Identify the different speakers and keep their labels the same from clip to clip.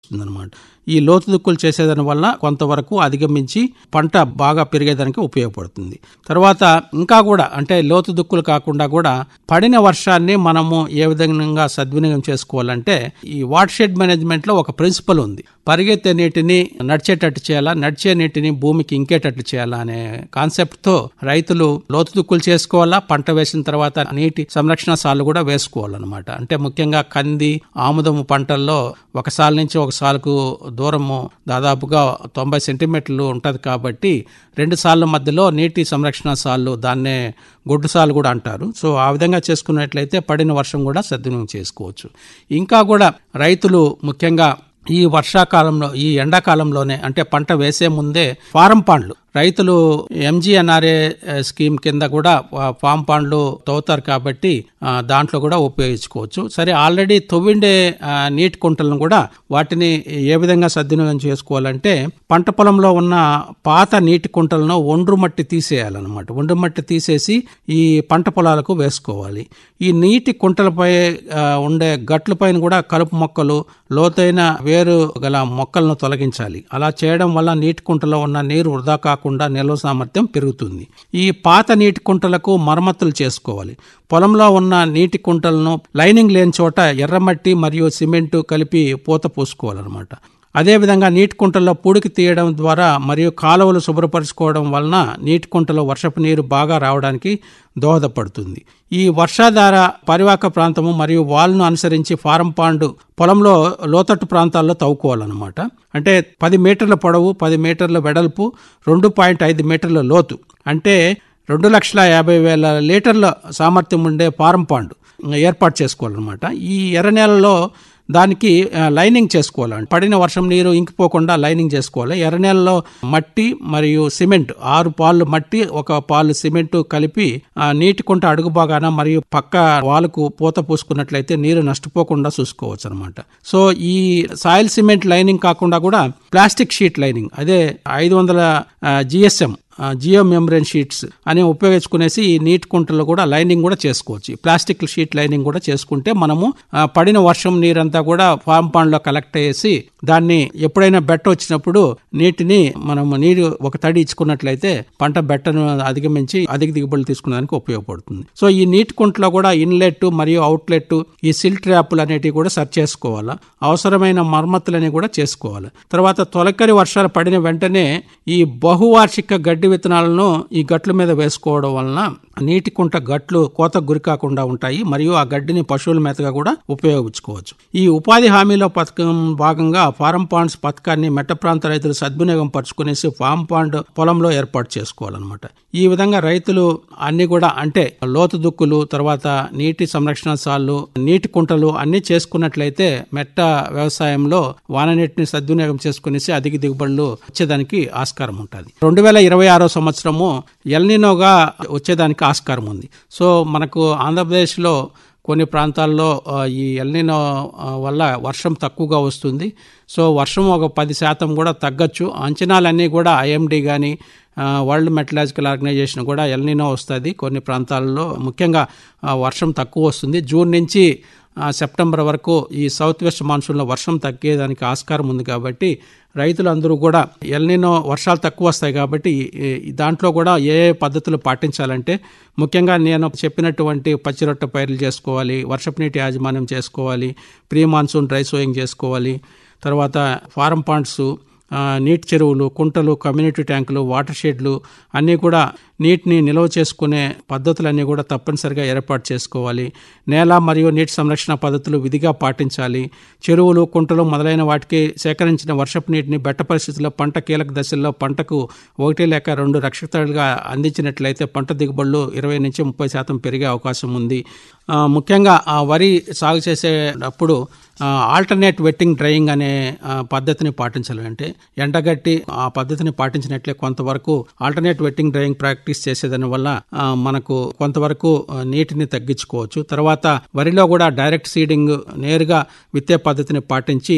Speaker 1: వస్తుందన్నమాట ఈ లోతు దుక్కులు చేసేదాని వల్ల కొంతవరకు అధిగమించి పంట బాగా పెరిగేదానికి ఉపయోగపడుతుంది తర్వాత ఇంకా కూడా అంటే లోతు దుక్కులు కాకుండా కూడా పడిన వర్షాన్ని మనము ఏ విధంగా సద్వినియోగం చేసుకోవాలంటే ఈ వాటర్ షెడ్ మేనేజ్మెంట్ లో ఒక ప్రిన్సిపల్ ఉంది పరిగెత్తే నీటిని నడిచేటట్టు చేయాలా నడిచే నీటిని భూమికి ఇంకేటట్టు చేయాలా అనే కాన్సెప్ట్ తో రైతులు లోతు దుక్కులు చేసుకోవాలా పంట వేసిన తర్వాత నీటి సంరక్షణ సార్లు కూడా వేసుకోవాలన్నమాట అంటే ముఖ్యంగా కంది ఆముదము పంటల్లో ఒక సాల్ నుంచి ఒక సాలుకు దూరము దాదాపుగా తొంభై సెంటీమీటర్లు ఉంటుంది కాబట్టి రెండు సార్ల మధ్యలో నీటి సంరక్షణ సార్లు దాన్నే గొడ్డు సార్లు కూడా అంటారు సో ఆ విధంగా చేసుకున్నట్లయితే పడిన వర్షం కూడా సద్వినియోగం చేసుకోవచ్చు ఇంకా కూడా రైతులు ముఖ్యంగా ఈ వర్షాకాలంలో ఈ ఎండాకాలంలోనే అంటే పంట వేసే ముందే ఫారం పాండ్లు రైతులు ఎంజీఎన్ఆర్ఏ స్కీమ్ కింద కూడా ఫామ్ పాండ్లు తవ్వుతారు కాబట్టి దాంట్లో కూడా ఉపయోగించుకోవచ్చు సరే ఆల్రెడీ తవ్విండే నీటి కుంటలను కూడా వాటిని ఏ విధంగా సద్వినియోగం చేసుకోవాలంటే పంట పొలంలో ఉన్న పాత నీటి కుంటలను ఒండ్రు మట్టి తీసేయాలన్నమాట ఒండ్రు మట్టి తీసేసి ఈ పంట పొలాలకు వేసుకోవాలి ఈ నీటి కుంటలపై ఉండే గట్ల పైన కూడా కలుపు మొక్కలు లోతైన వేరు గల మొక్కలను తొలగించాలి అలా చేయడం వల్ల నీటి కుంటలో ఉన్న నీరు వృధా కాకుండా నిల్వ సామర్థ్యం పెరుగుతుంది ఈ పాత నీటి కుంటలకు మరమ్మతులు చేసుకోవాలి పొలంలో ఉన్న నీటి కుంటలను లైనింగ్ లేని చోట ఎర్రమట్టి మరియు సిమెంటు కలిపి పూత పూసుకోవాలన్నమాట అదేవిధంగా నీటి కుంటల్లో పూడికి తీయడం ద్వారా మరియు కాలువలు శుభ్రపరచుకోవడం వలన నీటి కుంటలో వర్షపు నీరు బాగా రావడానికి దోహదపడుతుంది ఈ వర్షాధార పరివాహక ప్రాంతము మరియు వాల్ను అనుసరించి ఫారం పాండు పొలంలో లోతట్టు ప్రాంతాల్లో తవ్వుకోవాలన్నమాట అంటే పది మీటర్ల పొడవు పది మీటర్ల వెడల్పు రెండు పాయింట్ ఐదు మీటర్ల లోతు అంటే రెండు లక్షల యాభై వేల లీటర్ల సామర్థ్యం ఉండే ఫారం పాండు ఏర్పాటు చేసుకోవాలన్నమాట ఈ ఎర్ర నేలలో దానికి లైనింగ్ చేసుకోవాలి పడిన వర్షం నీరు ఇంకిపోకుండా లైనింగ్ చేసుకోవాలి ఎర్ర నేలలో మట్టి మరియు సిమెంట్ ఆరు పాలు మట్టి ఒక పాలు సిమెంట్ కలిపి నీటి కుంట అడుగు భాగాన మరియు పక్క వాలుకు పూత పూసుకున్నట్లయితే నీరు నష్టపోకుండా చూసుకోవచ్చు అనమాట సో ఈ సాయిల్ సిమెంట్ లైనింగ్ కాకుండా కూడా ప్లాస్టిక్ షీట్ లైనింగ్ అదే ఐదు వందల జిఎస్ఎం జియో మెమ్బ్రెన్ షీట్స్ అని ఉపయోగించుకునేసి ఈ నీటి కుంటలో కూడా లైనింగ్ కూడా చేసుకోవచ్చు ప్లాస్టిక్ షీట్ లైనింగ్ కూడా చేసుకుంటే మనము పడిన వర్షం నీరంతా కూడా ఫామ్ పాండ్ లో కలెక్ట్ చేసి దాన్ని ఎప్పుడైనా బెట్ట వచ్చినప్పుడు నీటిని మనము నీరు ఒక తడి ఇచ్చుకున్నట్లయితే పంట బెట్టను అధిగమించి అధిక దిగుబడులు తీసుకునేదానికి ఉపయోగపడుతుంది సో ఈ నీటి కుంటలో కూడా ఇన్లెట్ మరియు అవుట్లెట్ ఈ సిల్ ట్రాప్లు అనేటివి కూడా సర్చ్ చేసుకోవాలా అవసరమైన మరమ్మతులని కూడా చేసుకోవాలి తర్వాత తొలకరి వర్షాలు పడిన వెంటనే ఈ బహువార్షిక గడ్డి విత్తనాలను ఈ గట్ల మీద వేసుకోవడం వలన నీటి కుంట గట్లు కోతకు గురి కాకుండా ఉంటాయి మరియు ఆ గడ్డిని పశువుల మేతగా కూడా ఉపయోగించుకోవచ్చు ఈ ఉపాధి హామీలో పథకం భాగంగా ఫారం పాండ్స్ పథకాన్ని మెట్ట ప్రాంత రైతులు సద్వినియోగం పరుచుకునేసి ఫామ్ పాండ్ పొలంలో ఏర్పాటు చేసుకోవాలన్నమాట ఈ విధంగా రైతులు అన్ని కూడా అంటే లోతు దుక్కులు తర్వాత నీటి సంరక్షణ సార్లు నీటి కుంటలు అన్ని చేసుకున్నట్లయితే మెట్ట వ్యవసాయంలో వాన నీటిని సద్వినియోగం చేసుకునేసి అధిక దిగుబడులు వచ్చేదానికి ఆస్కారం ఉంటుంది రెండు వేల ఇరవై ఆరో సంవత్సరము ఎల్నినోగా వచ్చేదానికి ఆస్కారం ఉంది సో మనకు ఆంధ్రప్రదేశ్లో కొన్ని ప్రాంతాల్లో ఈ ఎల్నినో వల్ల వర్షం తక్కువగా వస్తుంది సో వర్షం ఒక పది శాతం కూడా తగ్గచ్చు అంచనాలన్నీ కూడా ఐఎండి కానీ వరల్డ్ మెటలాజికల్ ఆర్గనైజేషన్ కూడా ఎల్నినో వస్తుంది కొన్ని ప్రాంతాల్లో ముఖ్యంగా వర్షం తక్కువ వస్తుంది జూన్ నుంచి సెప్టెంబర్ వరకు ఈ సౌత్ వెస్ట్ మాన్సూన్లో వర్షం తగ్గేదానికి ఆస్కారం ఉంది కాబట్టి రైతులందరూ కూడా ఎల్నినో వర్షాలు తక్కువ వస్తాయి కాబట్టి దాంట్లో కూడా ఏ ఏ పద్ధతులు పాటించాలంటే ముఖ్యంగా నేను చెప్పినటువంటి పచ్చిరొట్ట పైర్లు చేసుకోవాలి వర్షపు నీటి యాజమాన్యం చేసుకోవాలి ప్రీ మాన్సూన్ డ్రై సోయింగ్ చేసుకోవాలి తర్వాత ఫారం పాండ్స్ నీటి చెరువులు కుంటలు కమ్యూనిటీ ట్యాంకులు వాటర్ షెడ్లు అన్నీ కూడా నీటిని నిల్వ చేసుకునే పద్ధతులన్నీ కూడా తప్పనిసరిగా ఏర్పాటు చేసుకోవాలి నేల మరియు నీటి సంరక్షణ పద్ధతులు విధిగా పాటించాలి చెరువులు కుంటలు మొదలైన వాటికి సేకరించిన వర్షపు నీటిని బెట్ట పరిస్థితుల్లో పంట కీలక దశల్లో పంటకు ఒకటి లేక రెండు రక్షితాలుగా అందించినట్లయితే పంట దిగుబడులు ఇరవై నుంచి ముప్పై శాతం పెరిగే అవకాశం ఉంది ముఖ్యంగా వరి సాగు చేసేటప్పుడు ఆల్టర్నేట్ వెట్టింగ్ డ్రైయింగ్ అనే పద్ధతిని పాటించాలి అంటే ఎండగట్టి ఆ పద్ధతిని పాటించినట్లే కొంతవరకు ఆల్టర్నేట్ వెట్టింగ్ డ్రైయింగ్ ప్రాక్టీస్ చేసేదాని వల్ల మనకు కొంతవరకు నీటిని తగ్గించుకోవచ్చు తర్వాత వరిలో కూడా డైరెక్ట్ సీడింగ్ నేరుగా విత్తే పద్ధతిని పాటించి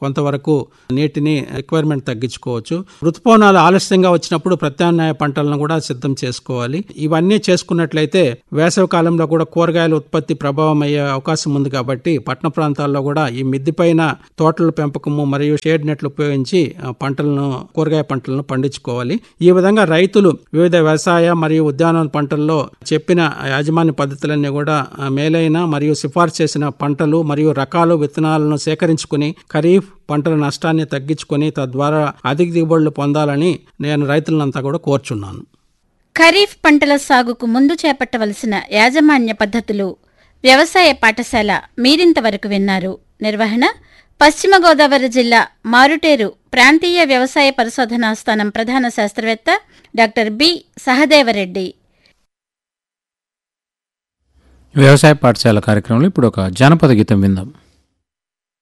Speaker 1: కొంతవరకు నీటిని రిక్వైర్మెంట్ తగ్గించుకోవచ్చు ఋతుపవనాలు ఆలస్యంగా వచ్చినప్పుడు ప్రత్యామ్నాయ పంటలను కూడా సిద్ధం చేసుకోవాలి ఇవన్నీ చేసుకున్నట్లయితే వేసవి కాలంలో కూడా కూరగాయల ఉత్పత్తి ప్రభావం అయ్యే అవకాశం ఉంది కాబట్టి పట్టణ ప్రాంతాల్లో కూడా ఈ మిద్ది పైన తోటల పెంపకము మరియు షేడ్ నెట్లు ఉపయోగించి ఆ, పంటలను కూరగాయ పంటలను పండించుకోవాలి ఈ విధంగా రైతులు వివిధ వ్యవసాయ మరియు ఉద్యానవన పంటల్లో చెప్పిన యాజమాన్య పద్ధతులన్నీ కూడా ఆ, మేలైన మరియు సిఫార్సు చేసిన పంటలు మరియు రకాలు విత్తనాలను సేకరించుకుని ఖరీఫ్ పంటల నష్టాన్ని తగ్గించుకొని తద్వారా అధిక దిగుబడులు పొందాలని నేను రైతులంతా కూడా కోరుచున్నాను
Speaker 2: ఖరీఫ్ పంటల సాగుకు ముందు చేపట్టవలసిన యాజమాన్య పద్ధతులు వ్యవసాయ పాఠశాల మీరింతవరకు విన్నారు నిర్వహణ పశ్చిమ గోదావరి జిల్లా మారుటేరు ప్రాంతీయ వ్యవసాయ పరిశోధనా స్థానం ప్రధాన శాస్త్రవేత్త డాక్టర్ బి సహదేవరెడ్డి
Speaker 3: వ్యవసాయ పాఠశాల కార్యక్రమంలో ఇప్పుడు ఒక జానపద గీతం విందాం